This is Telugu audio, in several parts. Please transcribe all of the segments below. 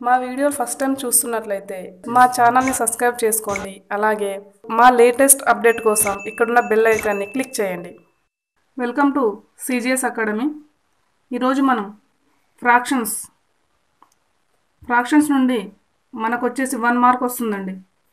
మా వీడియోలు ఫస్ట్ టైం చూస్తున్నట్లయితే మా ఛానల్ని సబ్స్క్రైబ్ చేసుకోండి అలాగే మా లేటెస్ట్ అప్డేట్ కోసం ఇక్కడున్న బెల్ ఐకాన్ని క్లిక్ చేయండి వెల్కమ్ టు సిజిఎస్ అకాడమీ ఈరోజు మనం ఫ్రాక్షన్స్ ఫ్రాక్షన్స్ నుండి మనకు వచ్చేసి వన్ మార్క్ వస్తుందండి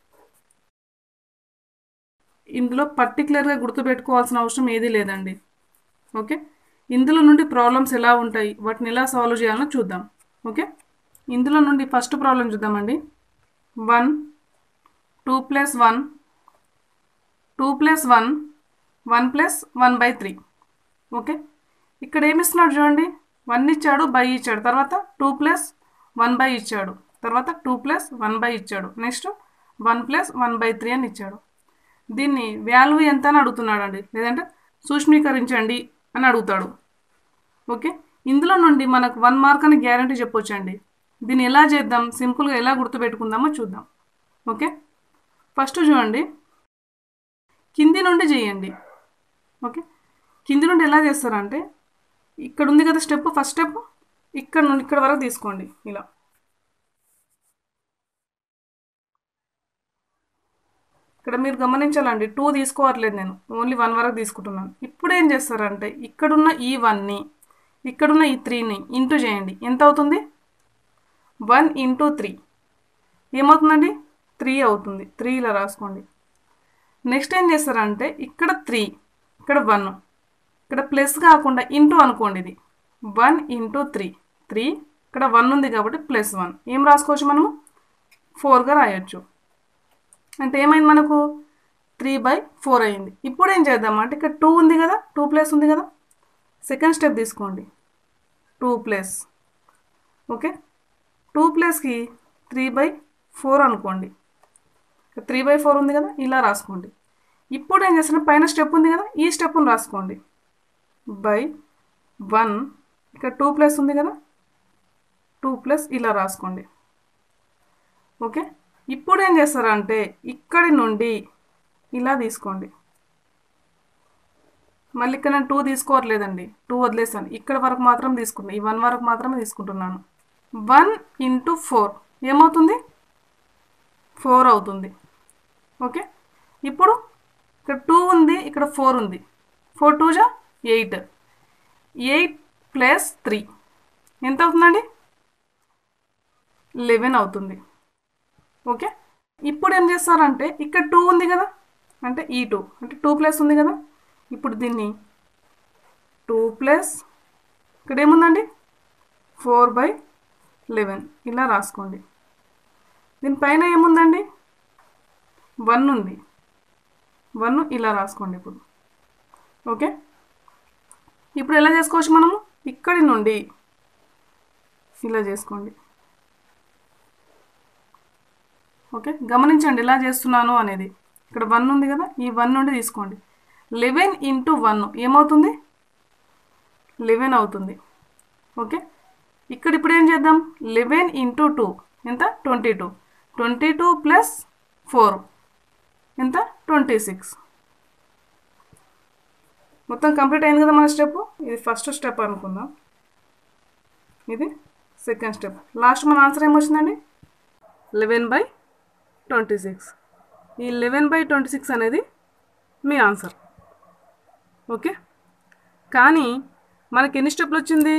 ఇందులో పర్టికులర్గా గుర్తుపెట్టుకోవాల్సిన అవసరం ఏదీ లేదండి ఓకే ఇందులో నుండి ప్రాబ్లమ్స్ ఎలా ఉంటాయి వాటిని ఎలా సాల్వ్ చేయాలో చూద్దాం ఓకే ఇందులో నుండి ఫస్ట్ ప్రాబ్లం చూద్దామండి one two plus one two plus one one plus one by three okay ఇక్కడ ఏమి ఇస్తున్నాడు చూడండి వన్ ఇచ్చాడు బై ఇచ్చాడు తర్వాత టూ ప్లస్ వన్ బై ఇచ్చాడు తర్వాత టూ ప్లస్ వన్ బై ఇచ్చాడు next one plus one by three అని ఇచ్చాడు దీన్ని వాల్యూ ఎంత అని అడుగుతున్నాడు అండి లేదంటే సూక్ష్మీకరించండి అని అడుగుతాడు ఓకే ఇందులో నుండి మనకు వన్ మార్క్ అని గ్యారంటీ చెప్పొచ్చండి దీన్ని ఎలా చేద్దాం సింపుల్గా ఎలా గుర్తుపెట్టుకుందామో చూద్దాం ఓకే ఫస్ట్ చూడండి కింది నుండి చేయండి ఓకే కింది నుండి ఎలా చేస్తారంటే ఇక్కడ ఉంది కదా స్టెప్ ఫస్ట్ స్టెప్ ఇక్కడ నుండి ఇక్కడ వరకు తీసుకోండి ఇలా ఇక్కడ మీరు గమనించాలండి టూ తీసుకోవట్లేదు నేను ఓన్లీ వన్ వరకు తీసుకుంటున్నాను ఇప్పుడు ఏం చేస్తారంటే ఇక్కడున్న ఈ వన్ని ఇక్కడున్న ఈ త్రీని ఇంటూ చేయండి ఎంత అవుతుంది వన్ ఇంటూ త్రీ ఏమవుతుందండి త్రీ అవుతుంది త్రీ ఇలా రాసుకోండి నెక్స్ట్ ఏం చేస్తారంటే ఇక్కడ త్రీ ఇక్కడ వన్ ఇక్కడ ప్లస్ కాకుండా ఇంటూ అనుకోండి ఇది వన్ ఇంటూ త్రీ త్రీ ఇక్కడ వన్ ఉంది కాబట్టి ప్లస్ వన్ ఏం రాసుకోవచ్చు మనము ఫోర్గా రాయొచ్చు అంటే ఏమైంది మనకు త్రీ బై ఫోర్ అయింది ఇప్పుడు ఏం చేద్దాం అంటే ఇక్కడ టూ ఉంది కదా టూ ప్లస్ ఉంది కదా సెకండ్ స్టెప్ తీసుకోండి టూ ప్లస్ ఓకే టూ ప్లస్కి త్రీ బై ఫోర్ అనుకోండి త్రీ బై ఫోర్ ఉంది కదా ఇలా రాసుకోండి ఇప్పుడు ఏం చేస్తున్నా పైన స్టెప్ ఉంది కదా ఈ స్టెప్ను రాసుకోండి బై వన్ ఇక్కడ టూ ప్లస్ ఉంది కదా టూ ప్లస్ ఇలా రాసుకోండి ఓకే ఇప్పుడు ఏం చేస్తారంటే ఇక్కడి నుండి ఇలా తీసుకోండి మళ్ళీ ఇక్కడ నేను టూ తీసుకోవట్లేదండి టూ వదిలేసాను ఇక్కడ వరకు మాత్రం తీసుకున్నాను ఈ వన్ వరకు మాత్రమే తీసుకుంటున్నాను వన్ ఇంటూ ఫోర్ ఏమవుతుంది ఫోర్ అవుతుంది ఓకే ఇప్పుడు ఇక్కడ టూ ఉంది ఇక్కడ ఫోర్ ఉంది ఫోర్ టూ జా ఎయిట్ ఎయిట్ ప్లస్ త్రీ ఎంత అవుతుందండి లెవెన్ అవుతుంది ఓకే ఇప్పుడు ఏం చేస్తారంటే ఇక్కడ టూ ఉంది కదా అంటే ఈ టూ అంటే టూ ప్లస్ ఉంది కదా ఇప్పుడు దీన్ని టూ ప్లస్ ఇక్కడ ఏముందండి ఫోర్ బై లెవెన్ ఇలా రాసుకోండి దీనిపైన ఏముందండి వన్ ఉంది వన్ ఇలా రాసుకోండి ఇప్పుడు ఓకే ఇప్పుడు ఎలా చేసుకోవచ్చు మనము ఇక్కడి నుండి ఇలా చేసుకోండి ఓకే గమనించండి ఎలా చేస్తున్నాను అనేది ఇక్కడ వన్ ఉంది కదా ఈ వన్ నుండి తీసుకోండి లెవెన్ ఇంటూ వన్ ఏమవుతుంది లెవెన్ అవుతుంది ఓకే ఇక్కడ ఇప్పుడు ఏం చేద్దాం లెవెన్ ఇంటూ టూ ఎంత twenty two twenty two plus four ఎంత ట్వంటీ సిక్స్ మొత్తం కంప్లీట్ అయింది కదా మన స్టెప్ ఇది ఫస్ట్ స్టెప్ అనుకుందాం ఇది సెకండ్ స్టెప్ లాస్ట్ మన ఆన్సర్ ఏమొచ్చిందండి లెవెన్ బై ట్వంటీ సిక్స్ ఈ లెవెన్ బై ట్వంటీ సిక్స్ అనేది మీ ఆన్సర్ ఓకే కానీ మనకి ఎన్ని స్టెప్లు వచ్చింది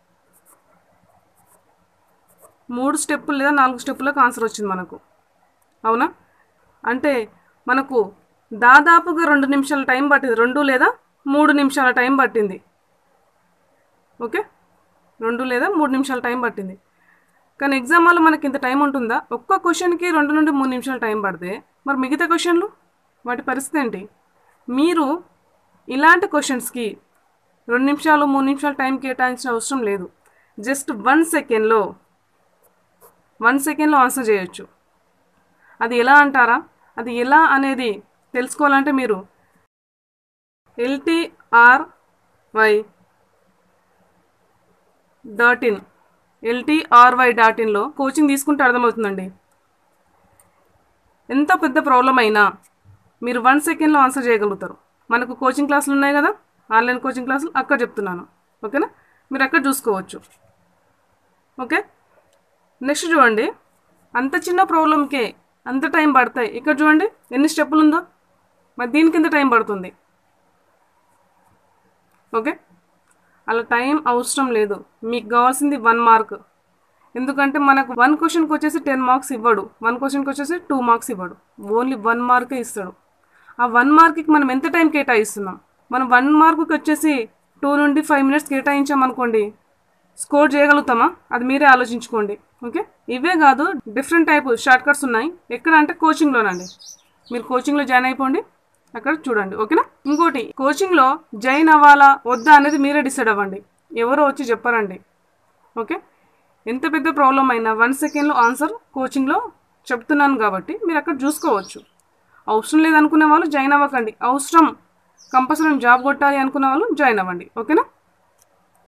మూడు స్టెప్పులు లేదా నాలుగు స్టెప్పులకు ఆన్సర్ వచ్చింది మనకు అవునా అంటే మనకు దాదాపుగా రెండు నిమిషాల టైం పట్టింది రెండు లేదా మూడు నిమిషాల టైం పట్టింది ఓకే రెండు లేదా మూడు నిమిషాల టైం పట్టింది కానీ ఎగ్జామ్ వల్ల మనకి ఇంత టైం ఉంటుందా ఒక్క క్వశ్చన్కి రెండు నుండి మూడు నిమిషాలు టైం పడితే మరి మిగతా క్వశ్చన్లు వాటి పరిస్థితి ఏంటి మీరు ఇలాంటి క్వశ్చన్స్కి రెండు నిమిషాలు మూడు నిమిషాలు టైం కేటాయించిన అవసరం లేదు జస్ట్ వన్ సెకండ్లో వన్ సెకండ్లో ఆన్సర్ చేయొచ్చు అది ఎలా అంటారా అది ఎలా అనేది తెలుసుకోవాలంటే మీరు LTR Y dot in LTRY dot ఇన్లో కోచింగ్ తీసుకుంటే అర్థమవుతుందండి ఎంత పెద్ద ప్రాబ్లం అయినా మీరు వన్ సెకండ్లో ఆన్సర్ చేయగలుగుతారు మనకు కోచింగ్ క్లాసులు ఉన్నాయి కదా ఆన్లైన్ కోచింగ్ క్లాసులు అక్కడ చెప్తున్నాను ఓకేనా మీరు అక్కడ చూసుకోవచ్చు ఓకే నెక్స్ట్ చూడండి అంత చిన్న ప్రాబ్లంకే అంత టైం పడతాయి ఇక్కడ చూడండి ఎన్ని స్టెప్పులు ఉందో మరి దీనికి ఎంత టైం పడుతుంది ఓకే అలా టైం అవసరం లేదు మీకు కావాల్సింది వన్ మార్క్ ఎందుకంటే మనకు వన్ క్వశ్చన్కి వచ్చేసి టెన్ మార్క్స్ ఇవ్వడు వన్ క్వశ్చన్కి వచ్చేసి టూ మార్క్స్ ఇవ్వడు ఓన్లీ వన్ మార్కే ఇస్తాడు ఆ వన్ మార్క్కి మనం ఎంత టైం కేటాయిస్తున్నాం మనం వన్ మార్క్కి వచ్చేసి టూ నుండి ఫైవ్ మినిట్స్ కేటాయించామనుకోండి స్కోర్ చేయగలుగుతామా అది మీరే ఆలోచించుకోండి ఓకే ఇవే కాదు డిఫరెంట్ టైప్ షార్ట్ కట్స్ ఉన్నాయి ఎక్కడ అంటే కోచింగ్లోనండి మీరు కోచింగ్లో జాయిన్ అయిపోండి అక్కడ చూడండి ఓకేనా ఇంకోటి కోచింగ్లో జాయిన్ అవ్వాలా వద్దా అనేది మీరే డిసైడ్ అవ్వండి ఎవరో వచ్చి చెప్పారండి ఓకే ఎంత పెద్ద ప్రాబ్లం అయినా వన్ సెకండ్లో ఆన్సర్ కోచింగ్లో చెప్తున్నాను కాబట్టి మీరు అక్కడ చూసుకోవచ్చు అవసరం లేదనుకునే వాళ్ళు జాయిన్ అవ్వకండి అవసరం కంపల్సరీ జాబ్ కొట్టాలి అనుకునే వాళ్ళు జాయిన్ అవ్వండి ఓకేనా